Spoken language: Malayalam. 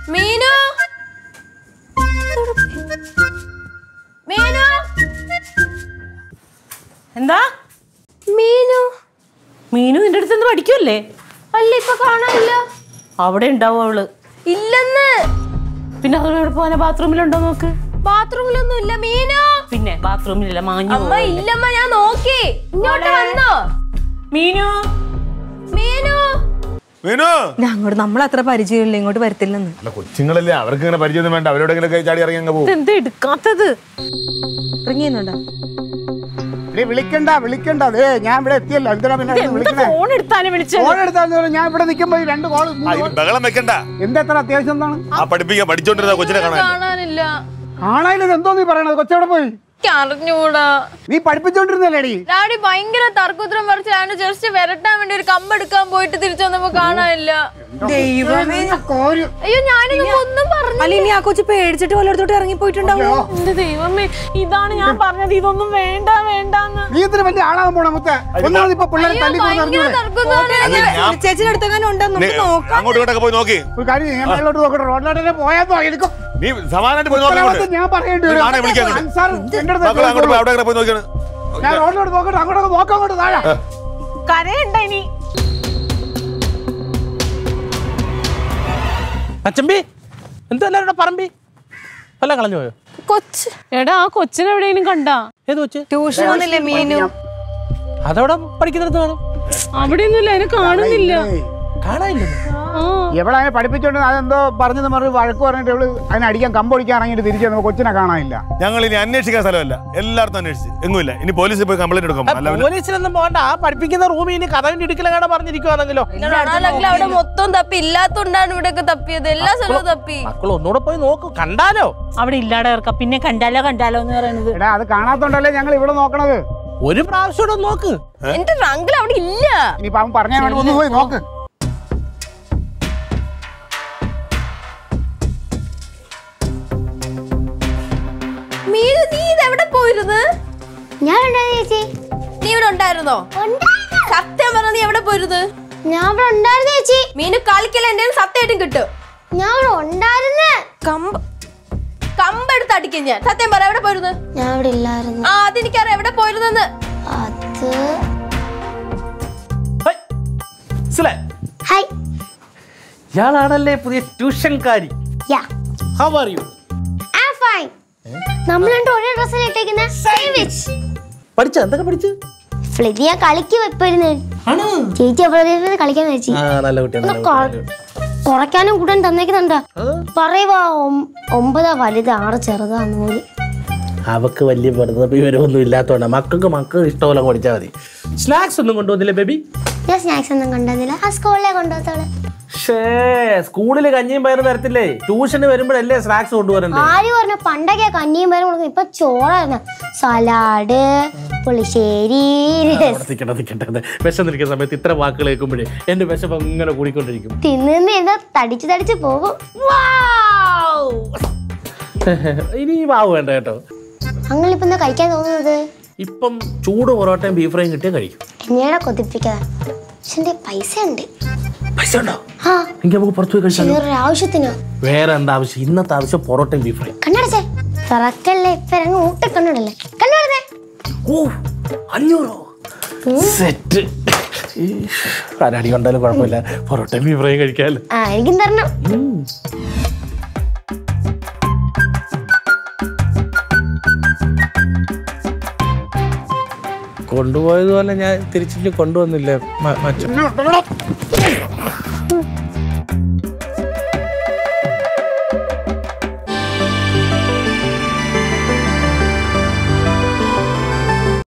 മീനു മീനു എന്താ മീനു മീനു നിന്റെ അടുത്ത് നിന്ന് പഠിക്കുമല്ലേ അല്ല ഇപ്പൊ കാണാനില്ല അവിടെ ഉണ്ടാവും അവള് ഇല്ലെന്ന് പിന്നെ അവൾ എവിടെ പോകാനാ ബാത്റൂമിലുണ്ടോ നോക്ക് ബാത്റൂമിലൊന്നും ഇല്ല മീനു പിന്നെ ബാത്റൂമിലില്ല മാഞ്ഞു അമ്മ പോയി. ഇല്ലമ്മ ഞാൻ നോക്കി ഇങ്ങോട്ട് വന്നോ മീനു മീനു മീനു അങ്ങോട്ട് നമ്മൾ അത്ര പരിചയമില്ല ഇങ്ങോട്ട് വരത്തില്ലെന്ന് അല്ല കൊച്ചുങ്ങളല്ലേ അവർക്ക് ഇങ്ങനെ പരിചയമൊന്നും വേണ്ട അവരോടെങ്കിലും കൈ ചാടി ഇറങ്ങി അങ്ങ് പോകും ഇതെന്താ എടുക്കാത്തത് ഇറങ്ങിയെന്നുണ്ടോ എടീ, വിളിക്കണ്ട വിളിക്കണ്ട അതേ ഞാൻ ഇവിടെ എത്തിയല്ലോ എന്തിനാ പിന്നെ എന്താ വിളിക്കണേ ഫോൺ എടുത്താലും വിളിച്ചത് ഫോൺ എടുത്താൽ ഞാൻ ഇവിടെ നിൽക്കുമ്പോ ഈ രണ്ട് കോള് ആ, ഇനി ബഹളം വെക്കണ്ട എന്താ എത്ര അത്യാവശ്യം എന്താണ് ആ പഠിപ്പിക്കാൻ പഠിച്ചോണ്ടിരുന്ന കൊച്ചിനെ കാണാൻ കാണാനില്ല കാണാനില്ല എന്തോ നീ പറയണത് കൊച്ചവിടെ പോയി എനിക്ക് അറിഞ്ഞൂടാ നീ പഠിപ്പിച്ചോണ്ടിരുന്നല്ലേടി ഡാഡി ഭയങ്കര തർക്കുത്തരം പറിച്ചാണ് ജസ്റ്റ് വരട്ടാൻ വേണ്ടി ഒരു കമ്പെടുക്കാൻ പോയിട്ട് തിരിച്ചു വന്നപ്പോ കാണാനില്ല ദൈവമേ കോര് അയ്യോ ഞാനിതൊന്നും ഒന്നും പറഞ്ഞു അല്ല ഇനി ആ കൊച്ചു പേടിച്ചിട്ട് വല്ലയിടത്തോട്ട് ഇറങ്ങി പോയിട്ടുണ്ടാവോ എന്റെ ദൈവമേ ഇതാണ് ഞാൻ പറഞ്ഞത് ഇതൊന്നും വേണ്ട വേണ്ടാന്ന് നീ ഇതിന് വലിയ ആളാകാൻ പോണ മുത്ത ഒന്നാമത് ഇപ്പൊ പിള്ളേരെ തല്ലി ഭയങ്കര തർക്കുത്തരാണ് അല്ല, ഞാൻ ചേച്ചിയുടെ അടുത്തെങ്ങാനും ഉണ്ടോ നീ നമുക്ക് നോക്കാം അങ്ങോട്ട് ഇങ്ങോട്ടൊക്കെ പോയി നോക്കി ഒരു കാര്യം ചെയ്യ്, ഞാൻ മേലോട്ട് നോക്കട്ടെ റോഡിലോട്ട് പോയാൽ എടുക്കും നീ സമാധാനമായിട്ട് പോയി നോക്കി ഉത്തരവാദിത്വം ഞാൻ പറയേണ്ടി വരും. നീ നാളെ വിളിക്കാം അങ്ങോട്ട്. അൻസാർ എന്റെ അടുത്ത് മക്കളെ അങ്ങോട്ട് പോയി അവിടെ ഇങ്ങനെ പോയി നോക്കിയാണ് ഞാൻ റോഡിലോട്ട് നോക്കട്ടെ അങ്ങോട്ടൊക്കെ നോക്കാം അങ്ങോട്ട് താഴെ കരയണ്ട ഇനി അച്ചമ്പി എന്താ എല്ലാവരുടെ പറമ്പി വല്ല കളഞ്ഞു പോയോ കൊച്ച് എടാ ആ കൊച്ചിനെ എവിടെയെങ്കിലും കണ്ടാ ഏത് വെച്ച് ട്യൂഷൻ ഒന്നുമില്ലേ മീനു അതവിടെ പഠിക്കുന്നിടത്ത് കാണും അവിടെയൊന്നുമില്ല അതിനെ കാണുന്നില്ല കാണാനില്ലെന്ന് ആ എവിടെ അതിനെ പഠിപ്പിച്ചോണ്ട് അതെന്തോ പറഞ്ഞത് പറഞ്ഞ് വഴക്ക് പറഞ്ഞിട്ട് ഇവള് അതിനെ അടിക്കാൻ കമ്പൊടിക്കാൻ ഇറങ്ങിയിട്ട് തിരിച്ചു വന്നപ്പോ കൊച്ചിനെ കാണാനില്ല ഞങ്ങൾ ഇനി അന്വേഷിക്കാൻ സ്ഥലമല്ല എല്ലായിടത്തും അന്വേഷിച്ച് എങ്ങുമില്ല ഇനി പോലീസിൽ പോയി കംപ്ലൈന്റ് എടുക്കാം അല്ല പിന്നെ- പോലീസിലൊന്നും പോകണ്ട ആ പഠിപ്പിക്കുന്ന റൂമിൽ ഇനി കഥവിന്റെ ഇടുക്കലങ്ങാടെ പറഞ്ഞിരിക്കുവാണെങ്കിലോ റൊണാൾഡോ അവിടെ മൊത്തം തപ്പി ഇല്ലാത്തോണ്ടാണ് ഇവിടെയൊക്കെ തപ്പിയത് എല്ലാ സ്ഥലവും തപ്പി മക്കൾ ഒന്നുകൂടെ പോയി നോക്കും കണ്ടാലോ അവിടെ ഇല്ലാടെ ഇറക്കാം പിന്നെ കണ്ടാലോ കണ്ടാലോ എന്ന് പറയുന്നത് എടാ അത് കാണാത്തോണ്ടല്ലേ ഞങ്ങൾ ഇവിടെ നോക്കണത് ഒരു പ്രാവശ്യം കൂടെ നോക്ക് എന്റെ അങ്കിൾ അവിടെ ഇല്ല ഇനിയിപ്പോ അവൻ പറഞ്ഞാൽ വേണ്ടി ഒന്ന് പോയി നോക്ക് മീനു നീ ഇത് എവിടെ പോയിരുന്നു ഞാൻ ഉണ്ടായിരുന്നു ചേച്ചി നീ ഇവിടെ ഉണ്ടായിരുന്നോ സത്യം പറഞ്ഞ നീ എവിടെ പോയിരുന്നു ഞാൻ ഇവിടെ ഉണ്ടായിരുന്നു ചേച്ചി മീനു കളിക്കല എന്റെ സത്യമായിട്ടും കിട്ടും ഞാൻ ഇവിടെ ഉണ്ടായിരുന്നു കമ്പ് കമ്പെടുത്ത് അടിക്കും ഞാൻ സത്യം പറ എവിടെ പോയിരുന്നു ഞാൻ ഇവിടെ ഇല്ലായിരുന്നു ആ അതെനിക്കറിയാം എവിടെ പോയിരുന്നെന്ന് അത് ഹൈ, സിലേ, ഹായ് ഇയാളാണല്ലേ പുതിയ ട്യൂഷൻകാരി ya how are you I fine നമ്മൾ രണ്ട് ഒരേ ഡ്രസ്സിൽ ഇട്ടേക്കുന്ന പഠിച്ച എന്തൊക്കെ പഠിച്ചു ഫ്ലിതി ഞാൻ കളിക്ക് വെപ്പായിരുന്നു ആണോ ചേച്ചി അപ്പോഴത്തെ കളിക്കാൻ ചേച്ചി ആ നല്ല കുട്ടിയാണ് ഒന്ന് കൊ- കുറയ്ക്കാനും കൂടെ തന്നേക്കുന്നുണ്ടാ പറയുവാ ഒം- ഒമ്പതാ വലുത് ആറ് ചെറുതാന്ന് പോലും അവക്ക് വലിയ വെറുതെ വിവരമൊന്നും ഇല്ലാത്തോണ്ടാ മക്കൾക്ക് മക്കൾ ഇഷ്ടപോലെ പഠിച്ചാൽ മതി സ്നാക്സ് ഒന്നും കൊണ്ടുവന്നില്ലേ ബേബി ഞാൻ സ്നാക്സ് ഒന്നും കൊണ്ടുവന്നില്ല ആ സ്കൂളിലെ കൊണ്ടുപോകത്തോളെ ഷേ സ്കൂളിൽ കഞ്ഞിയും പയറും തരത്തില്ലേ ട്യൂഷന് വരുമ്പോഴല്ലേ സ്നാക്സ് കൊണ്ടുവരണ്ടേ ആര് പറഞ്ഞു പണ്ടൊക്കെ കഞ്ഞിയും പേരും കൊടുക്കും ഇപ്പൊ ചോറായിരുന്നു സലാഡ് പുളിശ്ശേരി രസം. അവിടെ നിൽക്കട്ടെ നിൽക്കട്ടെ വിശന്നിരിക്കുന്ന സമയത്ത് ഇത്ര വാക്കുകൾ കേൾക്കുമ്പോഴേ എന്റെ വിശപ്പ് ഇങ്ങനെ കൂടിക്കൊണ്ടിരിക്കും തിന്ന് തിന്ന് തടിച്ച് തടിച്ച് പോകും ഇനി വാവ് വേണ്ട കേട്ടോ അങ്ങളിപ്പോ എന്താ കഴിക്കാൻ തോന്നുന്നത് ഇപ്പം ചൂട് പൊറോട്ടയും ബീഫ് ഫ്രൈയും കിട്ടിയാൽ കഴിക്കും എന്നെയാണ് കൊതിപ്പിക്കാതെ പക്ഷെ എന്റെ പൈസ ഉണ്ട് പൈസ ഉണ്ടോ ആ എനിക്ക് നമുക്ക് പുറത്തു പോയി കഴിച്ചാലോ വേറൊരു ആവശ്യത്തിനോ വേറെ എന്താ ആവശ്യം ഇന്നത്തെ ആവശ്യം പൊറോട്ടയും ബീഫ് ഫ്രൈ കണ്ണടച്ചേ തുറക്കല്ലേ ഇപ്പൊ അങ്ങ് ഊട്ടി കണ്ണടല്ലേ കണ്ണടച്ചേ ഓ അഞ്ഞൂറോ സെറ്റ് ആരടി കൊണ്ടാലും കുഴപ്പമില്ല പൊറോട്ടയും ബീഫ് ഫ്രൈയും കഴിക്കാമല്ലോ ആ എനിക്കും തരണം കൊണ്ടുപോയതുപോലെ ഞാൻ തിരിച്ചിട്ട് കൊണ്ടുവന്നില്ല മ- മച്ച